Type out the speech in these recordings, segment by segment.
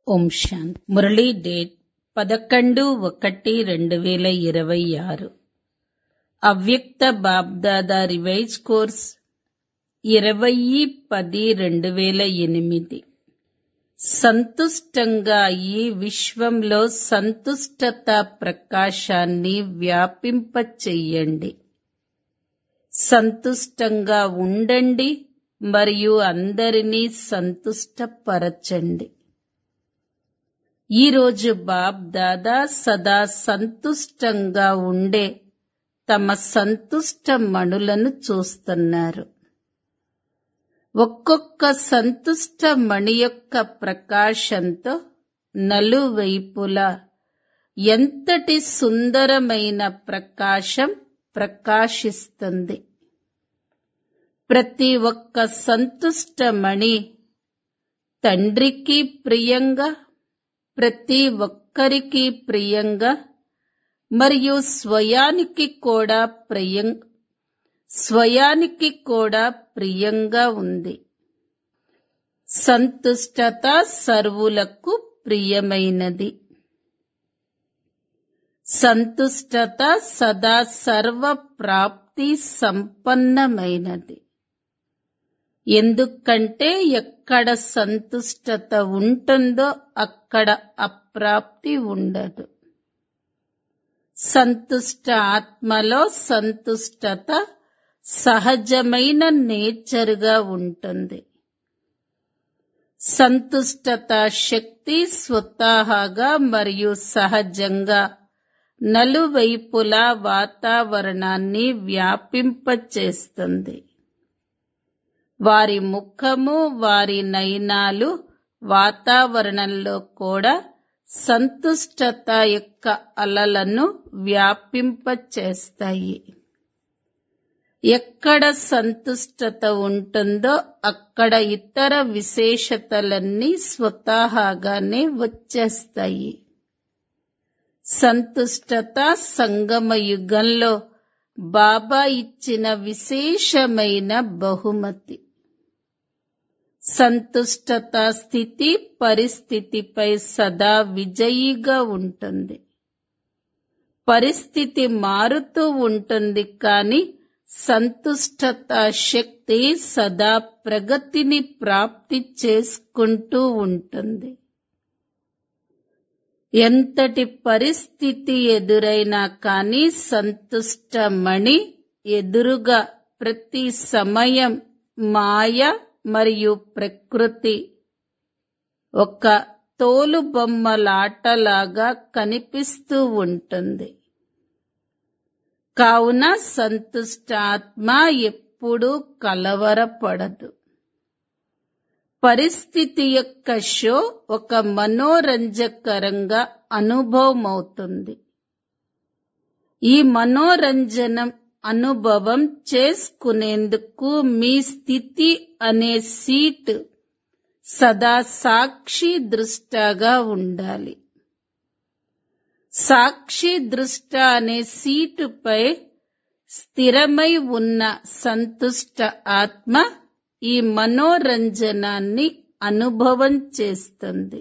ఓం శాంతి Murali date పదకొండు ఒకటి రెండు వేల ఇరవై ఆరు అవ్యక్త బాబ్దాదా రివైజ్ కోర్స్ ఇరవై పది రెండు వేల ఎనిమిది సంతుష్టంగా ఈ విశ్వంలో సంతుష్టత ప్రకాశాన్ని వ్యాపింపచెయ్యండి సంతుష్టంగా ఉండండి మరియు అందరినీ సంతుష్టపరచండి ఈరోజు బాబ్ దాదా సదా సంతుష్టంగా ఉండే తమ సంతుష్ట మణులను చూస్తున్నారు ఒక్కొక్క సంతుష్ట మణి యొక్క ప్రకాశంతో నలువైపులా ఎంతటి సుందరమైన ప్రకాశం ప్రకాశిస్తుంది ప్రతి ఒక్క సంతుష్ట మణి తండ్రికి ప్రియంగా ప్రతి ఒక్కరికి ప్రియంగా మరియు స్వయానికి కూడా ప్రియం స్వయానికి కూడా ప్రియంగా ఉంది సంతుష్టత సర్వులకు ప్రియమైనది సంతుష్టత సదా సర్వ ప్రాప్తి సంపన్నమైనది ఎందుకంటే ఎక్కడ సంతుష్టత ఉంటుందో అక్కడ అప్రాప్తి ఉండదు సంతుష్ట ఆత్మలో సంతుష్టత సహజమైన నేచర్గా ఉంటుంది సంతుష్టత శక్తి స్వతహాగా మరియు సహజంగా నలువైపులా వాతావరణాన్ని వ్యాపింపచేస్తుంది వారి ముఖము వారి నయనాలు వాతావరణంలో కూడా సంతుష్టత యొక్క అలలను వ్యాపింపచేస్తాయి ఎక్కడ సంతుష్టత ఉంటుందో అక్కడ ఇతర విశేషతలన్నీ స్వతహాగానే వచ్చేస్తాయి సంతుష్టత సంగమ యుగంలో బాబా ఇచ్చిన విశేషమైన బహుమతి సంతుష్టత స్థితి పరిస్థితిపై సదా విజయిగా ఉంటుంది పరిస్థితి మారుతూ ఉంటుంది కానీ సంతుష్టత శక్తి సదా ప్రగతిని ప్రాప్తి చేసుకుంటూ ఉంటుంది ఎంతటి పరిస్థితి ఎదురైనా కానీ సంతుష్టమణి ఎదురుగా ప్రతి సమయం మాయ మరియు ప్రకృతి ఒక తోలుబొమ్మలాటలాగా కనిపిస్తూ ఉంటుంది కావున సంతుష్ట ఆత్మ ఎప్పుడూ కలవరపడదు పరిస్థితి యొక్క షో ఒక మనోరంజకరంగా అనుభవమవుతుంది ఈ మనోరంజనం అనుభవం చేసుకునేందుకు మీ స్థితి అనే సీట్ సదా సాక్షి దృష్టగా ఉండాలి సాక్షి దృష్ట అనే సీటుపై స్థిరమై ఉన్న సంతుష్ట ఆత్మ ఈ మనోరంజనాన్ని అనుభవం చేస్తుంది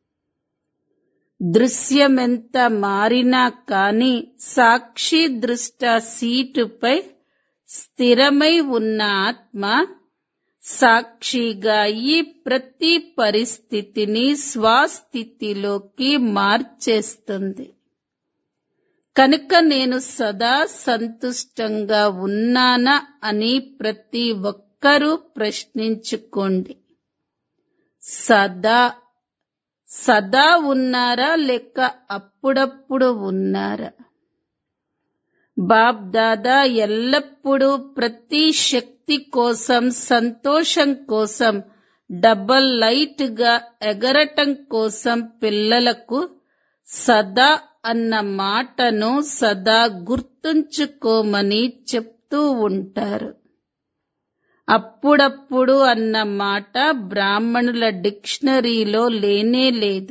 దృశ్యమెంత మారినా కాని సాక్షి దృష్ట సీటుపై స్థిరమై ఉన్న ఆత్మ సాక్షిగా ఈ ప్రతి పరిస్థితిని స్వాస్థితిలోకి మార్చేస్తుంది కనుక నేను సదా సంతుష్టంగా ఉన్నానా అని ప్రతి ఒక్కరూ ప్రశ్నించుకోండి సదా సదా ఉన్నారా లేక అప్పుడప్పుడు ఉన్నారా బాబ్ దాదా ఎల్లప్పుడూ ప్రతి శక్తి కోసం సంతోషం కోసం డబల్ లైట్ గా ఎగరటం కోసం పిల్లలకు సదా అన్న మాటను సదా గుర్తుంచుకోమని చెప్తూ ఉంటారు అప్పుడప్పుడు అన్న మాట బ్రాహ్మణుల డిక్షనరీలో లేనే లేదు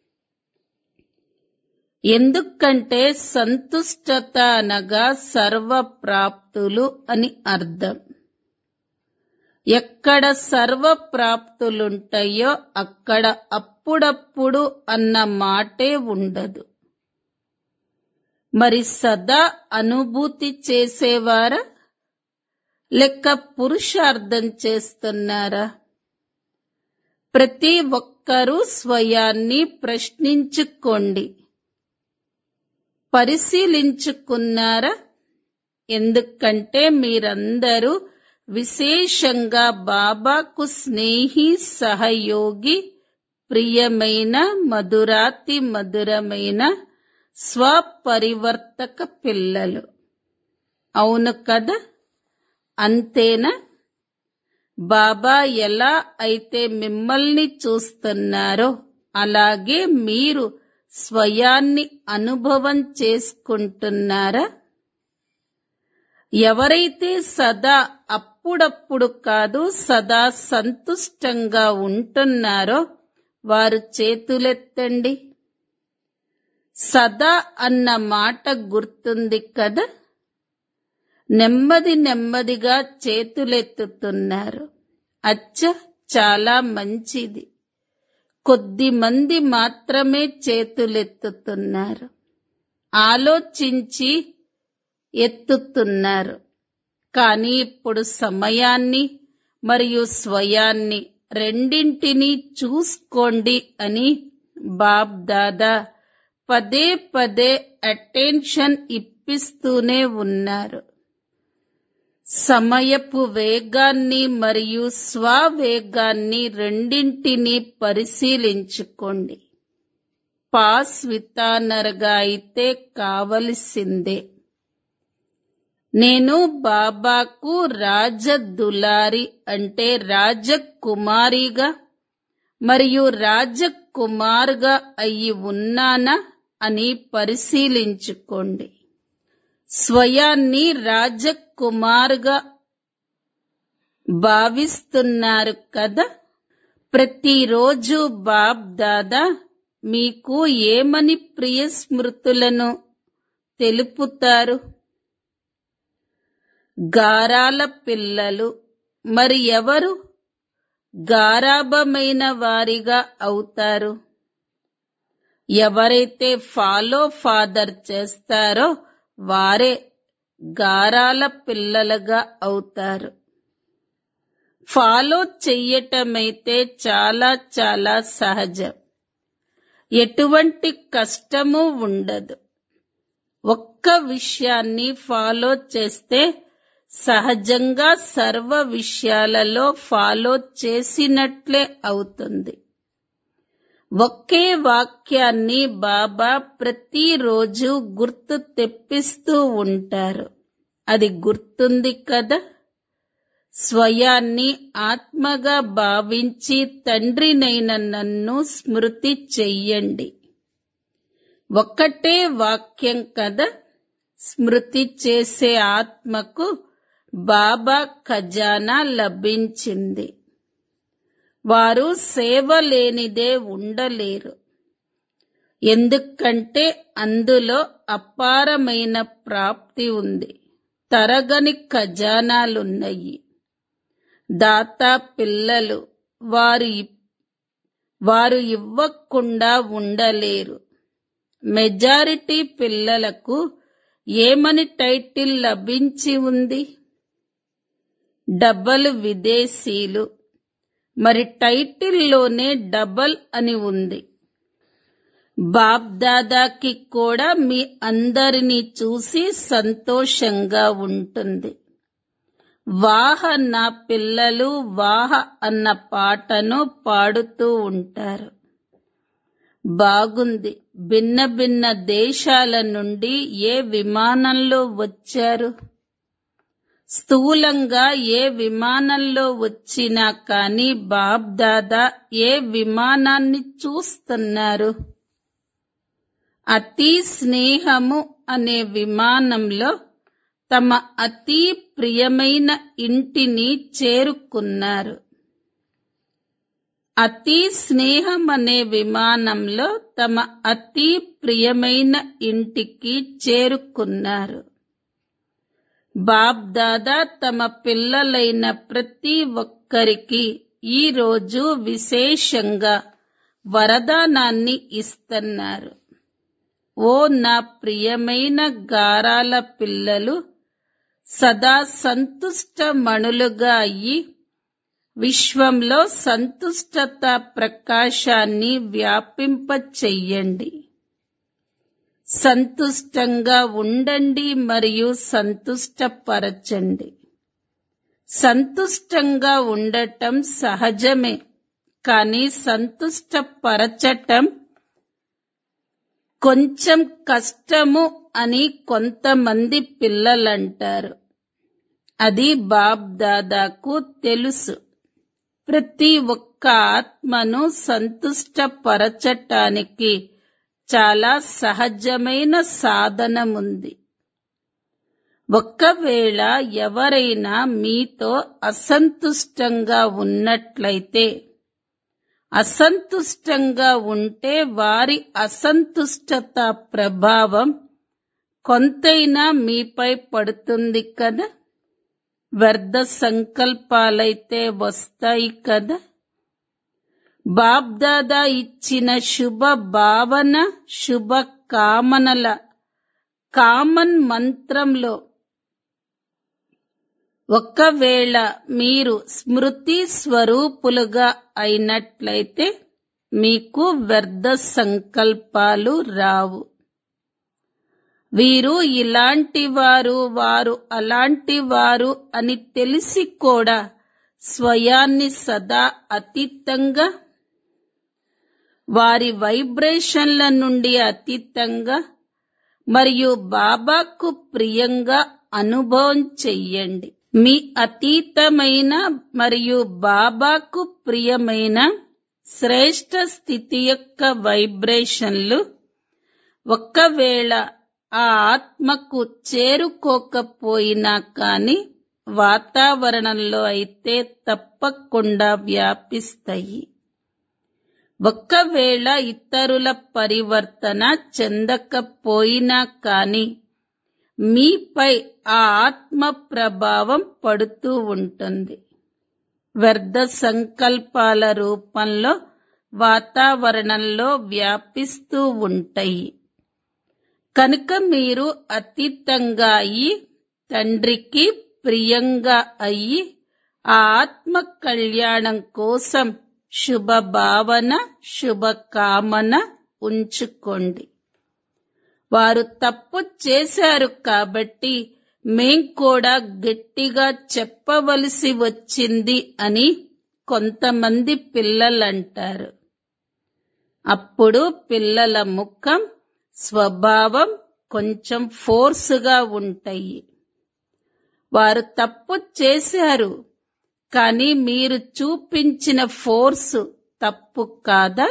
ఎందుకంటే సంతుష్టత అనగా సర్వ ప్రాప్తులు అని అర్థం ఎక్కడ సర్వ ప్రాప్తులుంటాయో అక్కడ అప్పుడప్పుడు అన్న మాటే ఉండదు మరి సదా అనుభూతి చేసేవారా లెక్క పురుషార్థం చేస్తున్నారా ప్రతి ఒక్కరూ స్వయాన్ని ప్రశ్నించుకోండి పరిశీలించుకున్నారా ఎందుకంటే మీరందరూ విశేషంగా బాబాకు స్నేహి సహయోగి ప్రియమైన మధురాతి మధురమైన స్వపరివర్తక పిల్లలు అవును కదా అంతేనా బాబా ఎలా అయితే మిమ్మల్ని చూస్తున్నారో అలాగే మీరు స్వయాన్ని అనుభవం చేసుకుంటున్నారా ఎవరైతే సదా అప్పుడప్పుడు కాదు సదా సంతుష్టంగా ఉంటున్నారో వారు చేతులెత్తండి సదా అన్న మాట గుర్తుంది కదా నెమ్మది నెమ్మదిగా చేతులెత్తుతున్నారు అచ్చ చాలా మంచిది కొద్ది మంది మాత్రమే చేతులెత్తుతున్నారు ఆలోచించి ఎత్తుతున్నారు కానీ ఇప్పుడు సమయాన్ని మరియు స్వయాన్ని రెండింటినీ చూసుకోండి అని బాబ్ దాదా పదే పదే అటెన్షన్ ఇప్పిస్తూనే ఉన్నారు సమయపు వేగాన్ని మరియు స్వవేగాన్ని రెండింటినీ పరిశీలించుకోండి పాస్ వితానర్గా అయితే కావలసిందే నేను బాబాకు రాజదులారి అంటే రాజకుమారిగా మరియు రాజకుమార్గా అయి ఉన్నానా అని పరిశీలించుకోండి స్వయాన్ని రాజకుమార్గా భావిస్తున్నారు కదా ప్రతిరోజు బాబ్ దాదా మీకు ఏమని ప్రియ స్మృతులను తెలుపుతారు గారాల పిల్లలు మరి ఎవరు గారాబమైన వారిగా అవుతారు ఎవరైతే ఫాలో ఫాదర్ చేస్తారో వారే గారాల పిల్లలుగా అవుతారు ఫాలో చెయ్యటమైతే చాలా చాలా సహజం ఎటువంటి కష్టము ఉండదు ఒక్క విషయాన్ని ఫాలో చేస్తే సహజంగా సర్వ విషయాలలో ఫాలో చేసినట్లే అవుతుంది ఒకే వాక్యాన్ని బాబా ప్రతిరోజు గుర్తు తెప్పిస్తూ ఉంటారు అది గుర్తుంది కదా స్వయాన్ని ఆత్మగా భావించి తండ్రినైన నన్ను స్మృతి చెయ్యండి ఒక్కటే వాక్యం కదా స్మృతి చేసే ఆత్మకు బాబా ఖజానా లభించింది వారు సేవ లేనిదే ఉండలేరు ఎందుకంటే అందులో అపారమైన ప్రాప్తి ఉంది తరగని ఖజానాలున్నాయి దాతా పిల్లలు వారు వారు ఇవ్వకుండా ఉండలేరు మెజారిటీ పిల్లలకు ఏమని టైటిల్ లభించి ఉంది డబల్ విదేశీలు మరి టైటిల్లోనే డబల్ అని ఉంది బాప్ దాదాకి కూడా మీ అందరినీ చూసి సంతోషంగా ఉంటుంది వాహ నా పిల్లలు వాహ అన్న పాటను పాడుతూ ఉంటారు బాగుంది భిన్న భిన్న దేశాల నుండి ఏ విమానంలో వచ్చారు స్థూలంగా ఏ విమానంలో వచ్చినా కానీ బాబ్ దాదా ఏ విమానాన్ని చూస్తున్నారు అతి స్నేహము అనే విమానంలో తమ అతి ప్రియమైన ఇంటిని చేరుకున్నారు అతి స్నేహం అనే విమానంలో తమ అతి ప్రియమైన ఇంటికి చేరుకున్నారు బాబ్ దాదా తమ పిల్లలైన ప్రతి ఒక్కరికి ఈ రోజు విశేషంగా వరదానాన్ని ఇస్తున్నారు ఓ నా ప్రియమైన గారాల పిల్లలు సదా సంతుష్ట మణులుగా అయ్యి విశ్వంలో సంతుష్టత ప్రకాశాన్ని వ్యాపింప చెయ్యండి సంతుష్టంగా ఉండండి మరియు సంతుష్టపరచండి సంతుష్టంగా ఉండటం సహజమే కానీ సంతుష్టపరచటం కొంచెం కష్టము అని కొంతమంది పిల్లలంటారు అది బాబ్ దాదాకు తెలుసు ప్రతి ఒక్క ఆత్మను సంతుష్టపరచటానికి చాలా సహజమైన సాధనముంది ఒక్కవేళ ఎవరైనా మీతో అసంతుష్టంగా ఉన్నట్లయితే అసంతుష్టంగా ఉంటే వారి అసంతుష్టత ప్రభావం కొంతైనా మీపై పడుతుంది కదా వ్యర్థ సంకల్పాలైతే వస్తాయి కదా బాబ్దాదా ఇచ్చిన శుభ భావన శుభ కామనల కామన్ మంత్రంలో ఒకవేళ మీరు స్మృతి స్వరూపులుగా అయినట్లయితే మీకు వ్యర్థ సంకల్పాలు రావు వీరు ఇలాంటి వారు వారు అలాంటి వారు అని తెలిసి కూడా స్వయాన్ని సదా అతీతంగా వారి వైబ్రేషన్ల నుండి అతీతంగా మరియు బాబాకు ప్రియంగా అనుభవం చెయ్యండి మీ అతీతమైన మరియు బాబాకు ప్రియమైన శ్రేష్ట స్థితి యొక్క వైబ్రేషన్లు ఒక్కవేళ ఆ ఆత్మకు చేరుకోకపోయినా కాని వాతావరణంలో అయితే తప్పకుండా వ్యాపిస్తాయి ఒక్కవేళ ఇతరుల పరివర్తన చెందకపోయినా కాని మీపై ఆ ఆత్మ ప్రభావం పడుతూ ఉంటుంది వ్యర్థ సంకల్పాల రూపంలో వాతావరణంలో వ్యాపిస్తూ ఉంటాయి కనుక మీరు అతీతంగా అయ్యి తండ్రికి ప్రియంగా అయ్యి ఆ ఆత్మ కళ్యాణం కోసం శుభ భావన శుభ కామన ఉంచుకోండి వారు తప్పు చేశారు కాబట్టి మేం కూడా గట్టిగా చెప్పవలసి వచ్చింది అని కొంతమంది పిల్లలంటారు అప్పుడు పిల్లల ముఖం స్వభావం కొంచెం ఫోర్సుగా ఉంటాయి వారు తప్పు చేశారు కానీ మీరు చూపించిన ఫోర్సు తప్పు కాదా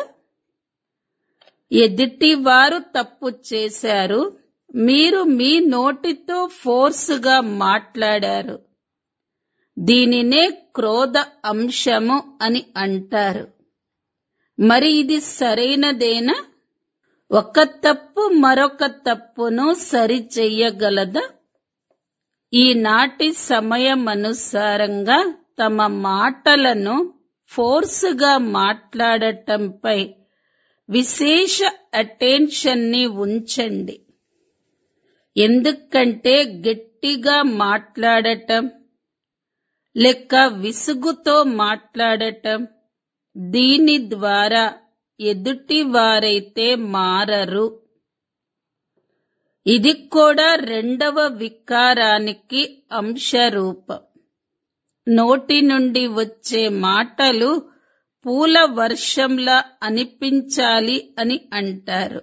ఎదుటి వారు తప్పు చేశారు మీరు మీ నోటితో ఫోర్సుగా మాట్లాడారు దీనినే క్రోధ అంశము అని అంటారు మరి ఇది సరైనదేనా ఒక తప్పు మరొక తప్పును సరిచెయ్యగలదా ఈనాటి సమయం అనుసారంగా తమ మాటలను ఫోర్సుగా మాట్లాడటంపై విశేష అటెన్షన్ ని ఉంచండి ఎందుకంటే గట్టిగా మాట్లాడటం లేక విసుగుతో మాట్లాడటం దీని ద్వారా ఎదుటి వారైతే మారరు ఇది కూడా రెండవ వికారానికి అంశరూపం నోటి నుండి వచ్చే మాటలు పూల వర్షంలా అనిపించాలి అని అంటారు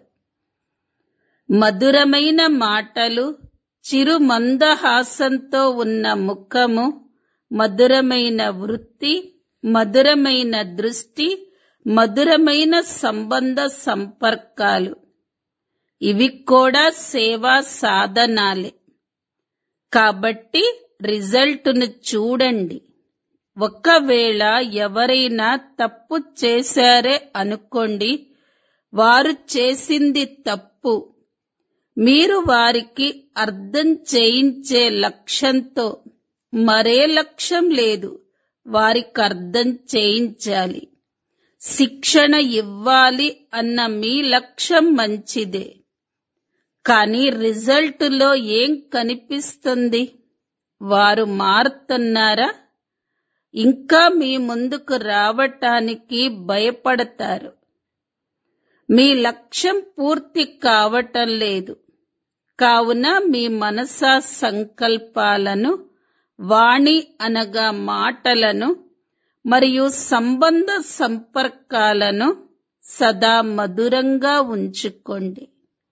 మధురమైన మాటలు చిరు మందహాసంతో ఉన్న ముఖము మధురమైన వృత్తి మధురమైన దృష్టి మధురమైన సంబంధ సంపర్కాలు ఇవి కూడా సేవా సాధనాలే కాబట్టి రిజల్ట్ను చూడండి ఒకవేళ ఎవరైనా తప్పు చేశారే అనుకోండి వారు చేసింది తప్పు మీరు వారికి అర్థం చేయించే లక్ష్యంతో మరే లక్ష్యం లేదు వారికి అర్థం చేయించాలి శిక్షణ ఇవ్వాలి అన్న మీ లక్ష్యం మంచిదే కానీ రిజల్టులో ఏం కనిపిస్తుంది వారు మారుతున్నారా ఇంకా మీ ముందుకు రావటానికి భయపడతారు మీ లక్ష్యం పూర్తి కావటం లేదు కావున మీ మనసా సంకల్పాలను వాణి అనగా మాటలను మరియు సంబంధ సంపర్కాలను సదా మధురంగా ఉంచుకోండి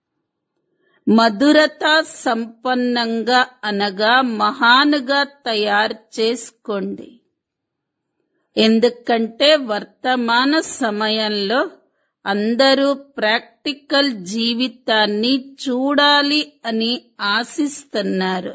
మధురత సంపన్నంగా అనగా మహానుగా తయారు చేసుకోండి ఎందుకంటే వర్తమాన సమయంలో అందరూ ప్రాక్టికల్ జీవితాన్ని చూడాలి అని ఆశిస్తున్నారు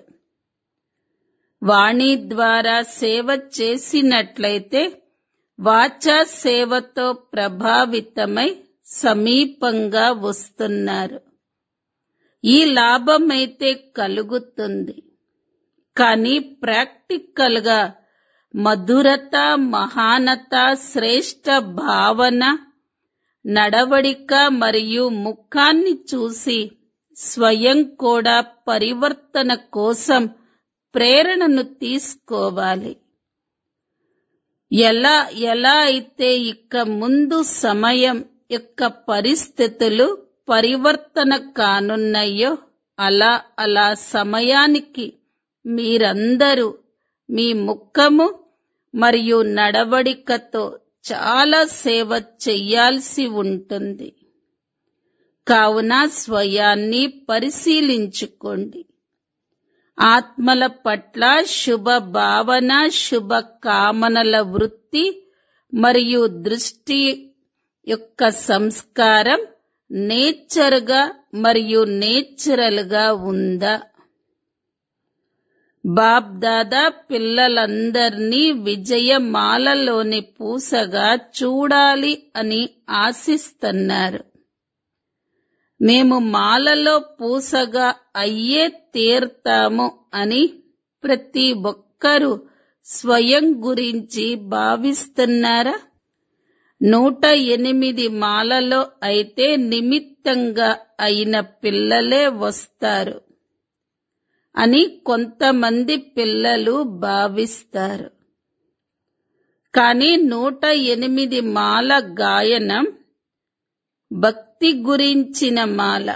వాణి ద్వారా సేవ చేసినట్లయితే వాచా సేవతో ప్రభావితమై సమీపంగా వస్తున్నారు ఈ లాభమైతే కలుగుతుంది కానీ ప్రాక్టికల్ గా మధురత మహానత శ్రేష్ట భావన నడవడిక మరియు ముఖాన్ని చూసి స్వయం కూడా పరివర్తన కోసం ప్రేరణను తీసుకోవాలి ఎలా ఎలా అయితే ఇక ముందు సమయం యొక్క పరిస్థితులు పరివర్తన కానున్నాయో అలా అలా సమయానికి మీరందరూ మీ ముఖము మరియు నడవడికతో చాలా సేవ చెయ్యాల్సి ఉంటుంది కావున స్వయాన్ని పరిశీలించుకోండి ఆత్మల పట్ల శుభ భావన శుభ కామనల వృత్తి మరియు దృష్టి యొక్క సంస్కారం నేచర్గా మరియు నేచురల్గా ఉందా బాప్ దాదా పిల్లలందర్నీ విజయమాలలోని పూసగా చూడాలి అని ఆశిస్తున్నారు మేము మాలలో పూసగా అయ్యే తీర్తాము అని ప్రతి ఒక్కరూ స్వయం గురించి భావిస్తున్నారా నూట ఎనిమిది మాలలో అయితే నిమిత్తంగా అయిన పిల్లలే వస్తారు అని కొంతమంది పిల్లలు భావిస్తారు కానీ నూట ఎనిమిది మాల గాయనం భక్తి గురించిన మాల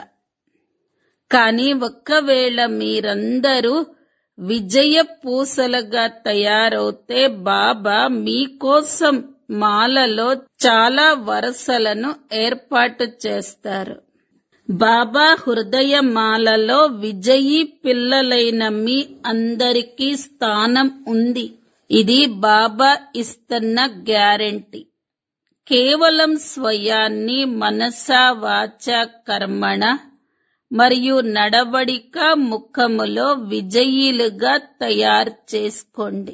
కానీ ఒక్కవేళ మీరందరూ విజయ పూసలుగా తయారవుతే బాబా మీకోసం మాలలో చాలా వరసలను ఏర్పాటు చేస్తారు బాబా హృదయమాలలో విజయీ పిల్లలైన మీ అందరికీ స్థానం ఉంది ఇది బాబా ఇస్తున్న గ్యారెంటీ కేవలం స్వయాన్ని మనసా వాచ కర్మణ మరియు నడవడిక ముఖములో విజయీలుగా తయారు చేసుకోండి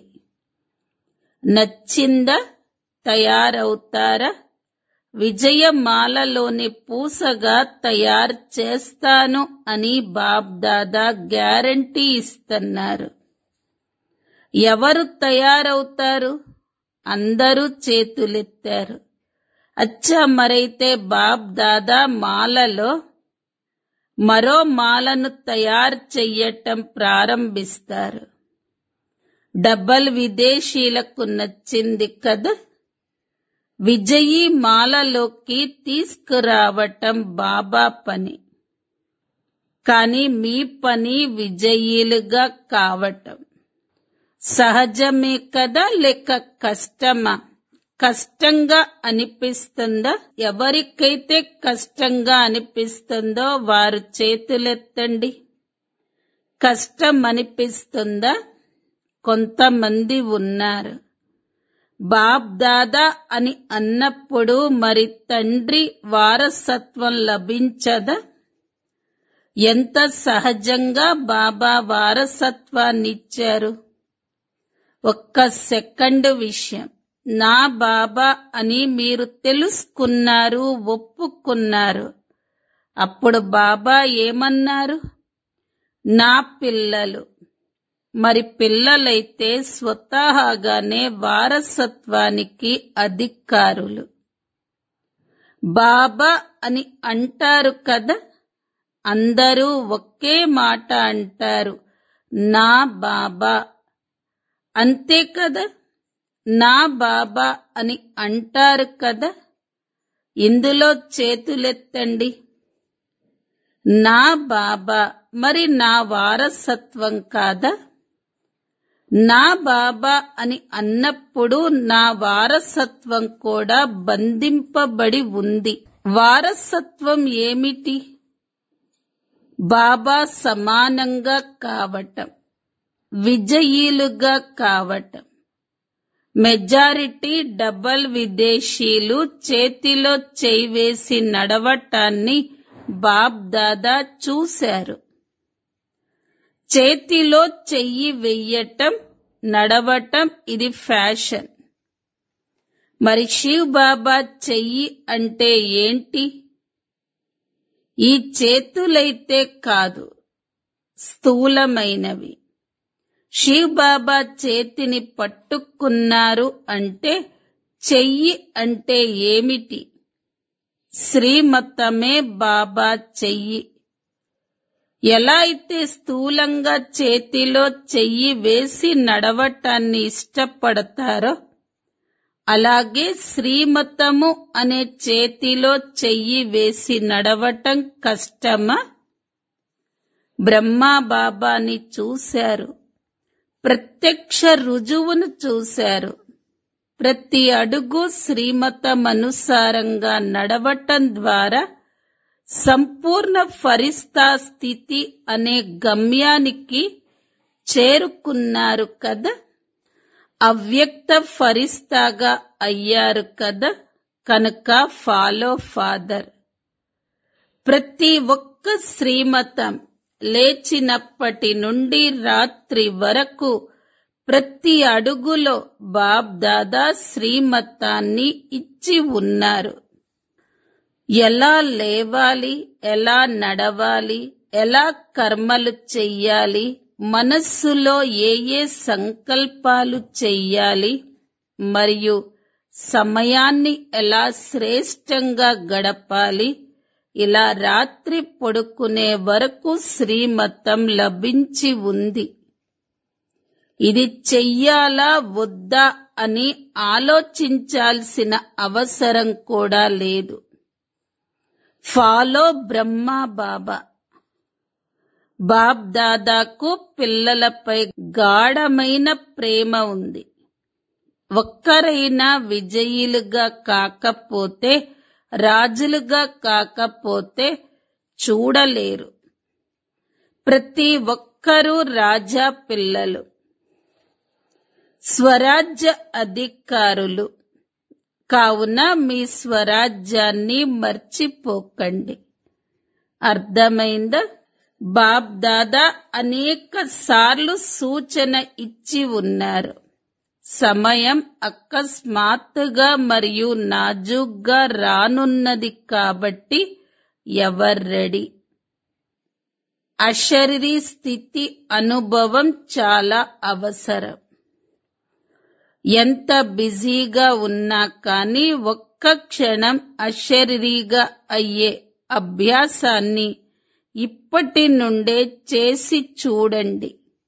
నచ్చిందా తయారవుతారా విజయమాలలోని పూసగా తయారు చేస్తాను అని బాబ్దాదా గ్యారంటీ ఇస్తున్నారు ఎవరు తయారవుతారు అందరూ చేతులెత్తారు అచ్చా మరైతే బాబ్ దాదా మాలలో మరో మాలను తయారు చెయ్యటం ప్రారంభిస్తారు డబ్బల్ విదేశీలకు నచ్చింది కదా విజయీ మాలలోకి తీసుకురావటం బాబా పని కానీ మీ పని విజయీలుగా కావటం సహజమే కదా లేక కష్టమా కష్టంగా అనిపిస్తుందా ఎవరికైతే కష్టంగా అనిపిస్తుందో వారు చేతులెత్తండి కష్టం అనిపిస్తుందా కొంతమంది ఉన్నారు బాప్ దాదా అని అన్నప్పుడు మరి తండ్రి వారసత్వం లభించదా ఎంత సహజంగా బాబా వారసత్వాన్నిచ్చారు ఒక్క సెకండ్ విషయం నా బాబా అని మీరు తెలుసుకున్నారు ఒప్పుకున్నారు అప్పుడు బాబా ఏమన్నారు నా పిల్లలు మరి పిల్లలైతే స్వతహాగానే వారసత్వానికి అధికారులు బాబా అని అంటారు కదా అందరూ ఒకే మాట అంటారు నా బాబా అంతే కదా నా బాబా అని అంటారు కదా ఇందులో చేతులెత్తండి నా బాబా మరి నా వారసత్వం కాదా నా బాబా అని అన్నప్పుడు నా వారసత్వం కూడా బంధింపబడి ఉంది వారసత్వం ఏమిటి బాబా సమానంగా కావటం విజయీలుగా కావటం మెజారిటీ డబల్ విదేశీలు చేతిలో చేయి వేసి నడవటాన్ని బాబ్ దాదా చూశారు చేతిలో చెయ్యి వెయ్యటం నడవటం ఇది ఫ్యాషన్ మరి శివ్ బాబా చెయ్యి అంటే ఏంటి ఈ చేతులైతే కాదు స్థూలమైనవి శివ్ బాబా చేతిని పట్టుకున్నారు అంటే చెయ్యి అంటే ఏమిటి శ్రీమతమే బాబా చెయ్యి ఎలా అయితే స్థూలంగా చేతిలో చెయ్యి వేసి నడవటాన్ని ఇష్టపడతారో అలాగే శ్రీమతము అనే చేతిలో చెయ్యి వేసి నడవటం కష్టమా బ్రహ్మా బాబాని చూశారు ప్రత్యక్ష రుజువును చూశారు ప్రతి అడుగు శ్రీమతమనుసారంగా నడవటం ద్వారా సంపూర్ణ ఫరిస్తా స్థితి అనే గమ్యానికి చేరుకున్నారు కదా అవ్యక్త ఫరిస్తాగా అయ్యారు కదా కనుక ఫాలో ఫాదర్ ప్రతి ఒక్క శ్రీమతం లేచినప్పటి నుండి రాత్రి వరకు ప్రతి అడుగులో బాబ్ దాదా శ్రీమతాన్ని ఇచ్చి ఉన్నారు ఎలా లేవాలి ఎలా నడవాలి ఎలా కర్మలు చెయ్యాలి మనస్సులో ఏ ఏ సంకల్పాలు చెయ్యాలి మరియు సమయాన్ని ఎలా శ్రేష్టంగా గడపాలి ఇలా రాత్రి పడుకునే వరకు శ్రీమతం లభించి ఉంది ఇది చెయ్యాలా వద్దా అని ఆలోచించాల్సిన అవసరం కూడా లేదు ఫాలో బ్రహ్మ బాబా బాబ్ దాదాకు పిల్లలపై గాఢమైన ప్రేమ ఉంది ఒక్కరైనా విజయీలుగా కాకపోతే రాజులుగా కాకపోతే చూడలేరు ప్రతి ఒక్కరూ రాజా పిల్లలు స్వరాజ్య అధికారులు కావున మీ స్వరాజ్యాన్ని మర్చిపోకండి అర్థమైందా బాబ్ దాదా అనేక సార్లు సూచన ఇచ్చి ఉన్నారు సమయం అకస్మాత్తుగా మరియు నాజూగ్గా రానున్నది కాబట్టి ఎవర్ రెడీ అశరీరీ స్థితి అనుభవం చాలా అవసరం ఎంత బిజీగా ఉన్నా కానీ ఒక్క క్షణం అశరీరీగా అయ్యే అభ్యాసాన్ని ఇప్పటి నుండే చేసి చూడండి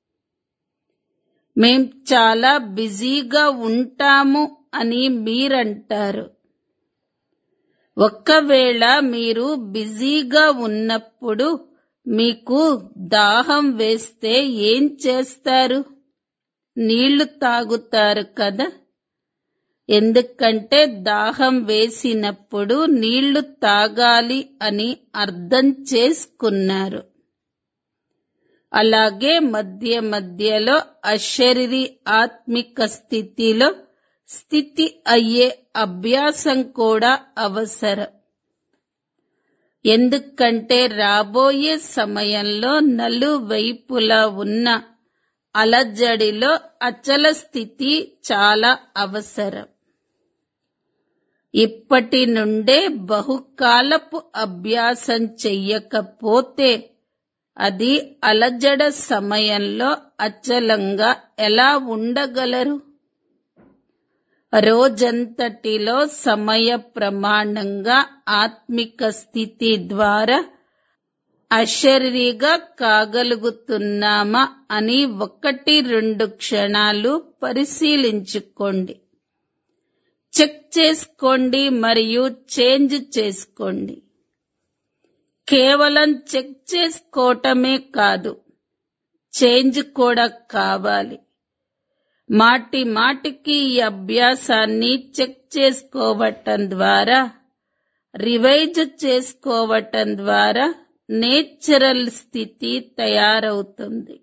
మేం చాలా బిజీగా ఉంటాము అని మీరంటారు ఒక్కవేళ మీరు బిజీగా ఉన్నప్పుడు మీకు దాహం వేస్తే ఏం చేస్తారు నీళ్లు తాగుతారు కదా ఎందుకంటే దాహం వేసినప్పుడు నీళ్లు తాగాలి అని అర్థం చేసుకున్నారు అలాగే మధ్య మధ్యలో అశరీరి ఆత్మిక స్థితిలో స్థితి అయ్యే అభ్యాసం కూడా అవసరం ఎందుకంటే రాబోయే సమయంలో నలువైపులా ఉన్న అలజడిలో అచల స్థితి చాలా అవసరం ఇప్పటి నుండే బహుకాలపు అభ్యాసం చెయ్యకపోతే అది అలజడ సమయంలో అచలంగా ఎలా ఉండగలరు రోజంతటిలో సమయ ప్రమాణంగా ఆత్మిక స్థితి ద్వారా అశరీరిగా కాగలుగుతున్నామా అని ఒకటి రెండు క్షణాలు పరిశీలించుకోండి చెక్ చేసుకోండి మరియు చేంజ్ చేసుకోండి కేవలం చెక్ చేసుకోవటమే కాదు చేంజ్ కూడా కావాలి మాటి మాటికి ఈ అభ్యాసాన్ని చెక్ చేసుకోవటం ద్వారా రివైజ్ చేసుకోవటం ద్వారా నేచురల్ స్థితి తయారవుతుంది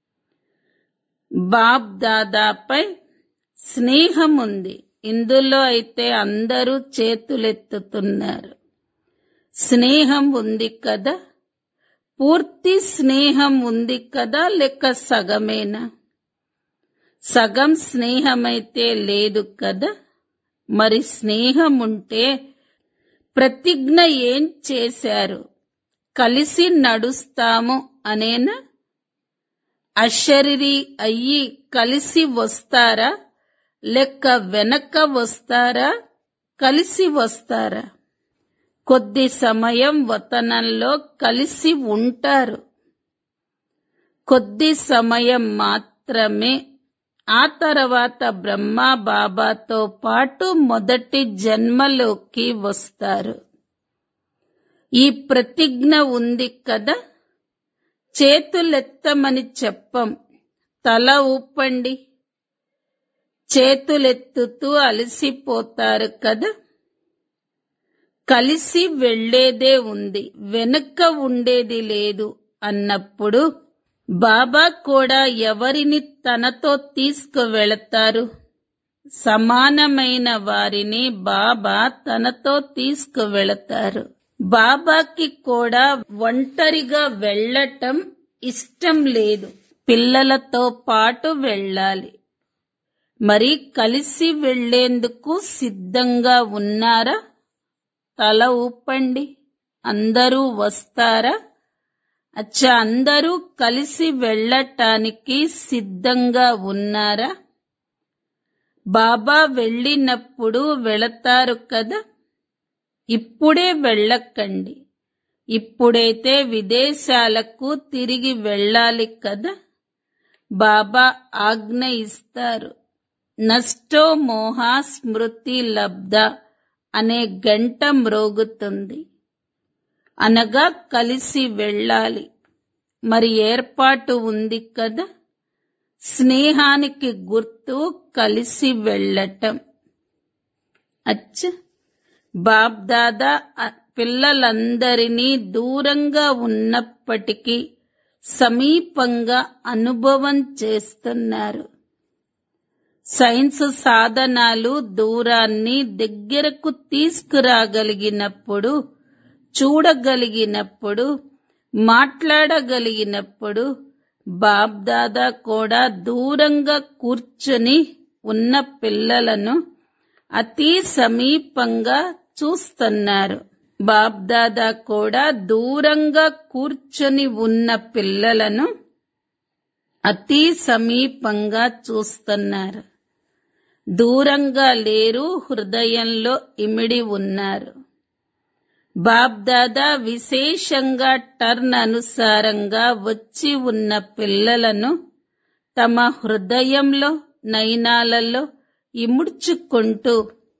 బాబ్ దాదాపై స్నేహం ఉంది ఇందులో అయితే అందరూ చేతులెత్తుతున్నారు స్నేహం ఉంది కదా పూర్తి స్నేహం ఉంది కదా లేక సగమేనా సగం స్నేహమైతే లేదు కదా మరి స్నేహం ఉంటే ప్రతిజ్ఞ ఏం చేశారు కలిసి నడుస్తాము అనేనా అశరీరి అయ్యి కలిసి వస్తారా లేక వెనక వస్తారా కలిసి వస్తారా కొద్ది సమయం వతనంలో కలిసి ఉంటారు కొద్ది సమయం మాత్రమే ఆ తర్వాత బ్రహ్మ బాబాతో పాటు మొదటి జన్మలోకి వస్తారు ఈ ప్రతిజ్ఞ ఉంది కదా చేతులెత్తమని చెప్పం తల ఊపండి చేతులెత్తుతూ అలసిపోతారు కదా కలిసి వెళ్లేదే ఉంది వెనుక ఉండేది లేదు అన్నప్పుడు బాబా కూడా ఎవరిని తనతో తీసుకువెళతారు సమానమైన వారిని బాబా తనతో తీసుకువెళతారు బాబాకి కూడా ఒంటరిగా వెళ్ళటం ఇష్టం లేదు పిల్లలతో పాటు వెళ్ళాలి మరి కలిసి వెళ్లేందుకు సిద్ధంగా ఉన్నారా తల ఊపండి అందరూ వస్తారా అచ్చా అందరూ కలిసి వెళ్ళటానికి సిద్ధంగా ఉన్నారా బాబా వెళ్ళినప్పుడు వెళతారు కదా ఇప్పుడే వెళ్ళకండి ఇప్పుడైతే విదేశాలకు తిరిగి వెళ్ళాలి కదా బాబా ఆజ్ఞ ఇస్తారు నష్టో మోహ స్మృతి లబ్ధ అనే గంట మ్రోగుతుంది అనగా కలిసి వెళ్ళాలి మరి ఏర్పాటు ఉంది కదా స్నేహానికి గుర్తు కలిసి వెళ్ళటం అచ్చ బాబ్దాదా పిల్లలందరినీ దూరంగా ఉన్నప్పటికీ సమీపంగా అనుభవం చేస్తున్నారు సైన్స్ సాధనాలు దూరాన్ని దగ్గరకు తీసుకురాగలిగినప్పుడు చూడగలిగినప్పుడు మాట్లాడగలిగినప్పుడు బాబ్దాదా కూడా దూరంగా కూర్చొని ఉన్న పిల్లలను అతి సమీపంగా చూస్తున్నారు బాబ్దాదా కూడా దూరంగా కూర్చొని ఉన్న పిల్లలను అతి సమీపంగా చూస్తున్నారు దూరంగా లేరు హృదయంలో ఇమిడి ఉన్నారు బాబ్దాదా విశేషంగా టర్న్ అనుసారంగా వచ్చి ఉన్న పిల్లలను తమ హృదయంలో నయనాలలో ఇముడ్చుకుంటూ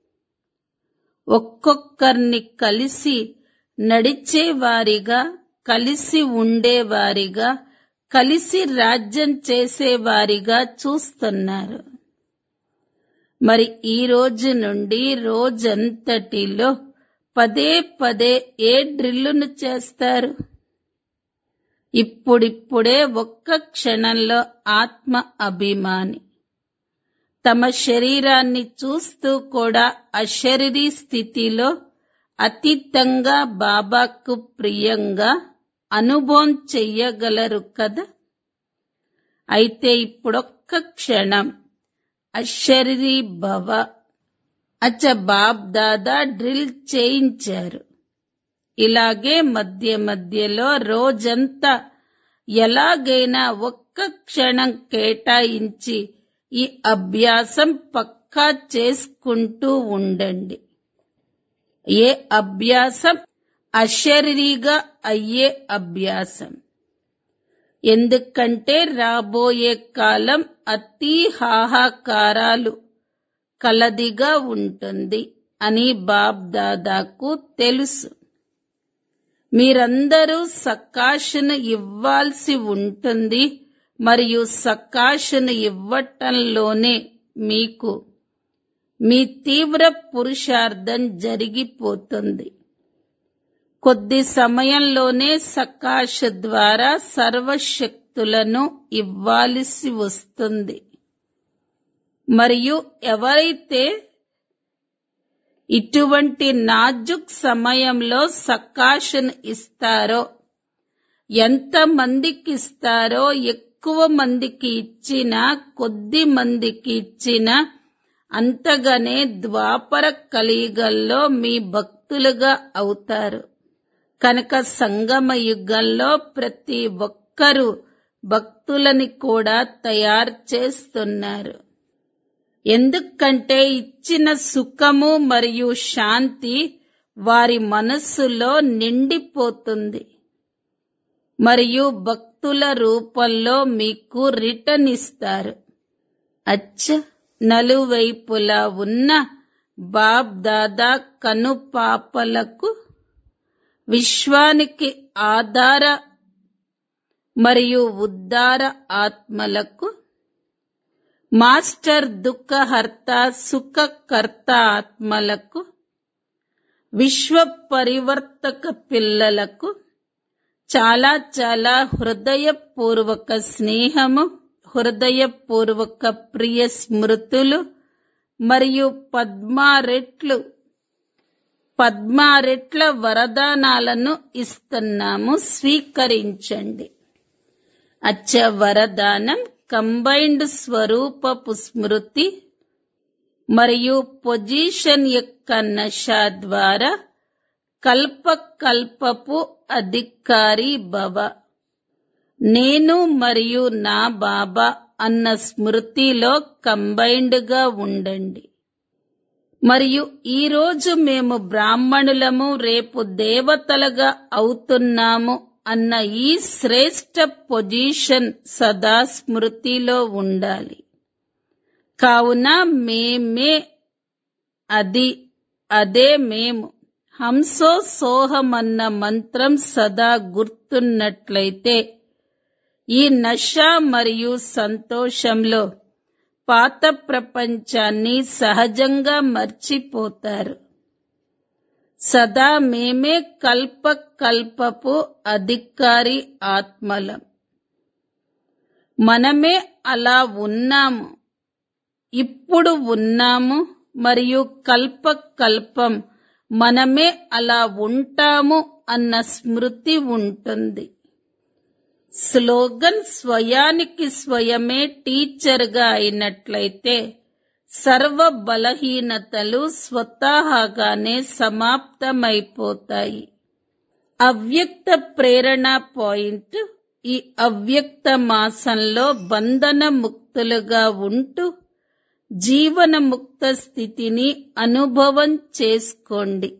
ఒక్కొక్కరిని కలిసి నడిచేవారిగా కలిసి ఉండేవారిగా కలిసి రాజ్యం చేసేవారిగా చూస్తున్నారు మరి ఈ రోజు నుండి రోజంతటిలో పదే పదే ఏ డ్రిల్లును చేస్తారు ఇప్పుడిప్పుడే ఒక్క క్షణంలో ఆత్మ అభిమాని తమ శరీరాన్ని చూస్తూ కూడా అశరీరీ స్థితిలో అతీతంగా బాబాకు ప్రియంగా అనుభవం చెయ్యగలరు కదా అయితే ఇప్పుడొక్క క్షణం అశరీరీ భవ అచ్చ బాబ్ దాదా డ్రిల్ చేయించారు ఇలాగే మధ్య మధ్యలో రోజంతా ఎలాగైనా ఒక్క క్షణం కేటాయించి ఈ అభ్యాసం పక్కా చేసుకుంటూ ఉండండి ఏ అభ్యాసం అశరీరిగా అయ్యే అభ్యాసం ఎందుకంటే రాబోయే కాలం అతి హాహాకారాలు కలదిగా ఉంటుంది అని బాబ్ దాదాకు తెలుసు మీరందరూ సకాశను ఇవ్వాల్సి ఉంటుంది మరియు సకాశను ఇవ్వటంలోనే మీకు మీ తీవ్ర పురుషార్థం జరిగిపోతుంది కొద్ది సమయంలోనే సకాశ ద్వారా సర్వశక్తులను ఇవ్వాల్సి వస్తుంది మరియు ఎవరైతే ఇటువంటి నాజుక్ సమయంలో సకాశను ఇస్తారో ఎంత మందికి ఇస్తారో ఎక్కువ మందికి ఇచ్చినా కొద్ది మందికి ఇచ్చినా అంతగానే ద్వాపర కలియుగంలో మీ భక్తులుగా అవుతారు కనుక సంగమ యుగంలో ప్రతి ఒక్కరూ భక్తులని కూడా తయారు చేస్తున్నారు ఎందుకంటే ఇచ్చిన సుఖము మరియు శాంతి వారి మనస్సులో నిండిపోతుంది మరియు భక్తుల రూపంలో మీకు రిటర్న్ ఇస్తారు అచ్చ నలువైపులా ఉన్న బాబ్ దాదా కనుపాపలకు విశ్వానికి ఆధార మరియు ఉద్దార ఆత్మలకు మాస్టర్ దుఃఖహర్త సుఖకర్త ఆత్మలకు విశ్వ పరివర్తక పిల్లలకు చాలా చాలా హృదయపూర్వక స్నేహము హృదయపూర్వక ప్రియ స్మృతులు మరియు పద్మారెట్లు పద్మారెట్ల వరదానాలను ఇస్తున్నాము స్వీకరించండి అచ్చ వరదానం కంబైన్డ్ స్వరూపపు స్మృతి మరియు పొజిషన్ యొక్క నశ ద్వారా కల్ప కల్పపు అధికారి భవ నేను మరియు నా బాబా అన్న స్మృతిలో కంబైన్డ్ గా ఉండండి మరియు ఈ రోజు మేము బ్రాహ్మణులము రేపు దేవతలుగా అవుతున్నాము అన్న ఈ శ్రేష్ట పొజిషన్ సదా స్మృతిలో ఉండాలి కావున మేమే అది అదే మేము హంసో సోహమన్న మంత్రం సదా గుర్తున్నట్లయితే ఈ నశ మరియు సంతోషంలో పాత ప్రపంచాన్ని సహజంగా మర్చిపోతారు సదా మేమే కల్ప కల్పపు అధికారి ఆత్మలం మనమే అలా ఉన్నాము ఇప్పుడు ఉన్నాము మరియు కల్ప కల్పం మనమే అలా ఉంటాము అన్న స్మృతి ఉంటుంది స్లోగన్ స్వయానికి స్వయమే టీచర్గా అయినట్లయితే సర్వ బలహీనతలు స్వతహాగానే సమాప్తమైపోతాయి అవ్యక్త ప్రేరణ పాయింట్ ఈ అవ్యక్త మాసంలో బంధన ముక్తులుగా ఉంటూ జీవన ముక్త స్థితిని అనుభవం చేసుకోండి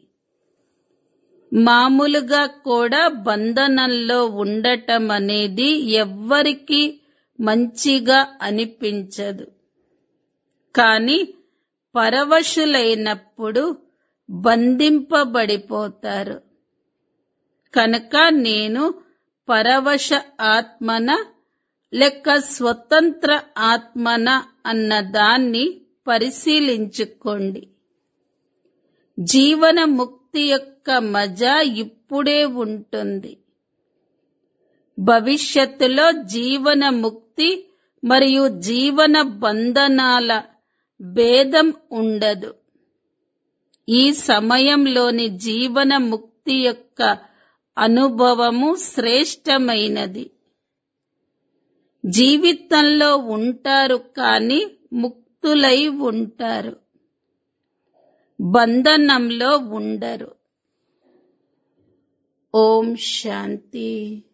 మామూలుగా కూడా బంధనంలో ఉండటం అనేది ఎవ్వరికీ మంచిగా అనిపించదు కానీ పరవశులైనప్పుడు బంధింపబడిపోతారు కనుక నేను పరవశ ఆత్మన లేక స్వతంత్ర ఆత్మన అన్న దాన్ని పరిశీలించుకోండి జీవన ముక్తి యొక్క మజా ఇప్పుడే ఉంటుంది భవిష్యత్తులో జీవన ముక్తి మరియు జీవన బంధనాల భేదం ఉండదు ఈ సమయంలోని జీవన ముక్తి యొక్క అనుభవము శ్రేష్టమైనది జీవితంలో ఉంటారు కానీ ముక్తులై ఉంటారు బంధనంలో ఉండరు ఓం శాంతి